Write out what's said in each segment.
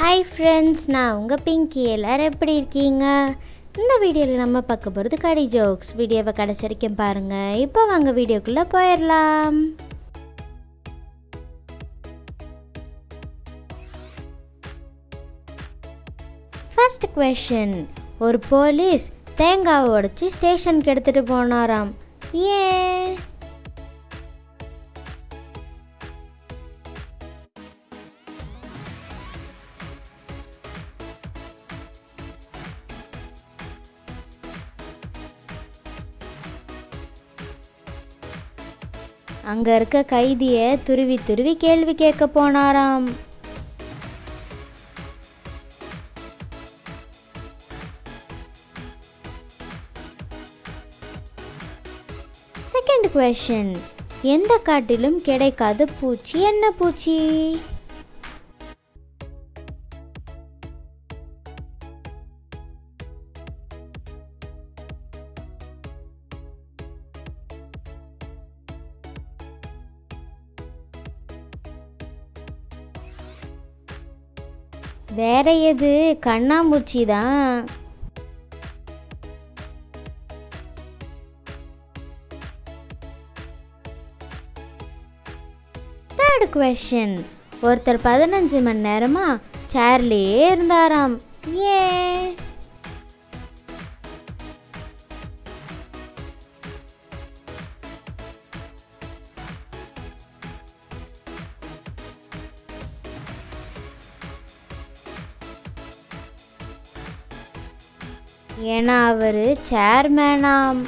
hi friends நான் உங்கள் பிங்கி எல்லோரும் எப்படி இருக்கீங்க இந்த வீடியோவில் நம்ம பார்க்க போகிறது கடி ஜோக்ஸ் வீடியோவை கடைசி வரைக்கும் பாருங்கள் இப்போ வாங்க வீடியோக்குள்ளே போயிடலாம் ஃபர்ஸ்ட் கொஷின் ஒரு போலீஸ் தேங்காவை உடைச்சி ஸ்டேஷனுக்கு எடுத்துகிட்டு போனாராம் ஏன் அங்க இருக்க கைதிய துருவி துருவி கேள்வி கேட்க போனாராம் செகண்ட் கொஷின் எந்த காட்டிலும் கிடைக்காத பூச்சி என்ன பூச்சி வேற எது கண்ணாமூச்சி தான் தேர்ட் கொஷின் ஒருத்தர் பதினஞ்சு மணி நேரமா சேர்லேயே இருந்தாராம் ஏன் ஏன்னா அவர் சேர்மேனாம்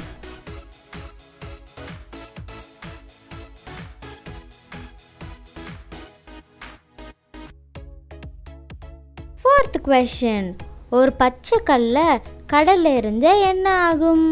ஃபோர்த் கொஷின் ஒரு பச்சை கல்ல கடல்ல இருந்து என்ன ஆகும்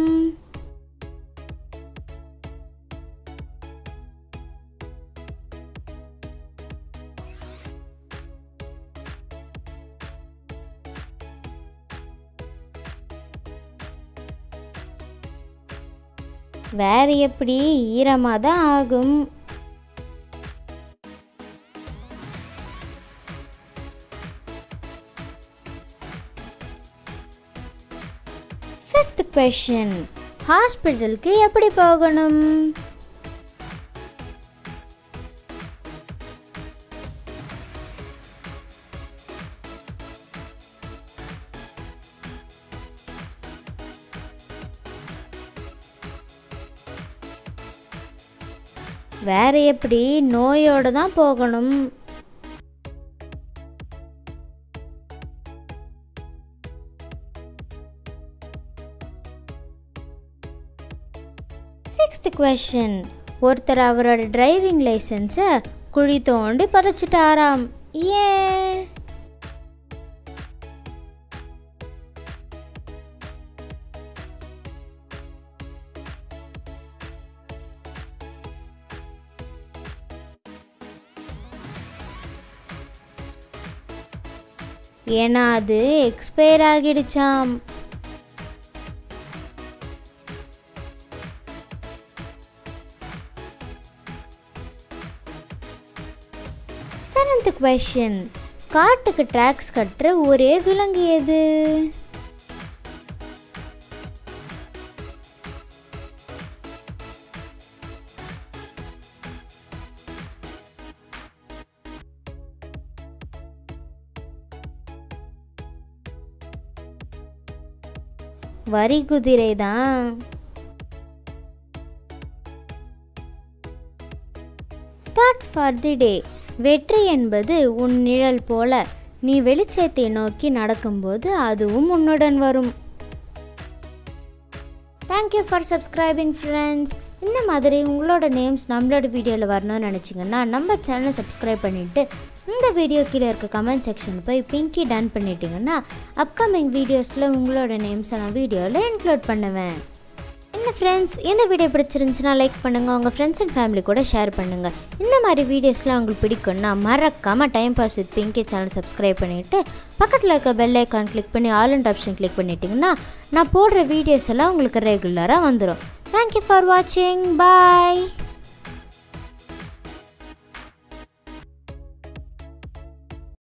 வேற எப்படி ஈரமாக தான் ஆகும் ஃபிஃப்த் கொஷின் ஹாஸ்பிட்டலுக்கு எப்படி போகணும் வேற எப்படி நோயோட தான் போகணும் சிக்ஸ்த் கொஷின் ஒருத்தர் அவரோட டிரைவிங் லைசன்ஸை குழி தோண்டி பறிச்சிட்டாராம் ஏன் ஏன்னா அது எக்ஸ்பயர் ஆகிடுச்சாம் செவன்த் கொஷின் காட்டுக்கு ட்ராக்ஸ் கட்டுற ஒரே விலங்கு எது வரி குதிரை தான் தாட் ஃபார் தி டே வெற்றி என்பது உன் நிழல் போல நீ வெளிச்சத்தை நோக்கி நடக்கும்போது அதுவும் உன்னுடன் வரும் தேங்க்யூ ஃபார் சப்ஸ்கிரைபிங் ஃப்ரெண்ட்ஸ் இந்த மாதிரி உங்களோட நேம்ஸ் நம்மளோட வீடியோவில் வரணும்னு நினச்சிங்கன்னா நம்ம சேனலை சப்ஸ்கிரைப் பண்ணிவிட்டு இந்த வீடியோ கீழே இருக்க கமெண்ட் செக்ஷன் போய் பிங்கி டன் பண்ணிட்டீங்கன்னா அப்கமிங் வீடியோஸில் உங்களோட நேம்ஸை நான் வீடியோவில் இன்க்ளூட் பண்ணுவேன் என்ன ஃப்ரெண்ட்ஸ் இந்த வீடியோ பிடிச்சிருந்துச்சுன்னா லைக் பண்ணுங்கள் உங்கள் ஃப்ரெண்ட்ஸ் அண்ட் ஃபேமிலி கூட ஷேர் பண்ணுங்கள் இந்த மாதிரி வீடியோஸ்லாம் உங்களுக்கு பிடிக்கும்னா மறக்காமல் time pass with Pinky channel subscribe பண்ணிவிட்டு பக்கத்தில் இருக்க பெல் ஐக்கான் கிளிக் பண்ணி ஆல் அண்ட் ஆப்ஷன் கிளிக் பண்ணிட்டீங்கன்னா நான் போடுற வீடியோஸ் எல்லாம் உங்களுக்கு ரெகுலராக வந்துடும் தேங்க்யூ ஃபார் வாட்சிங் பாய்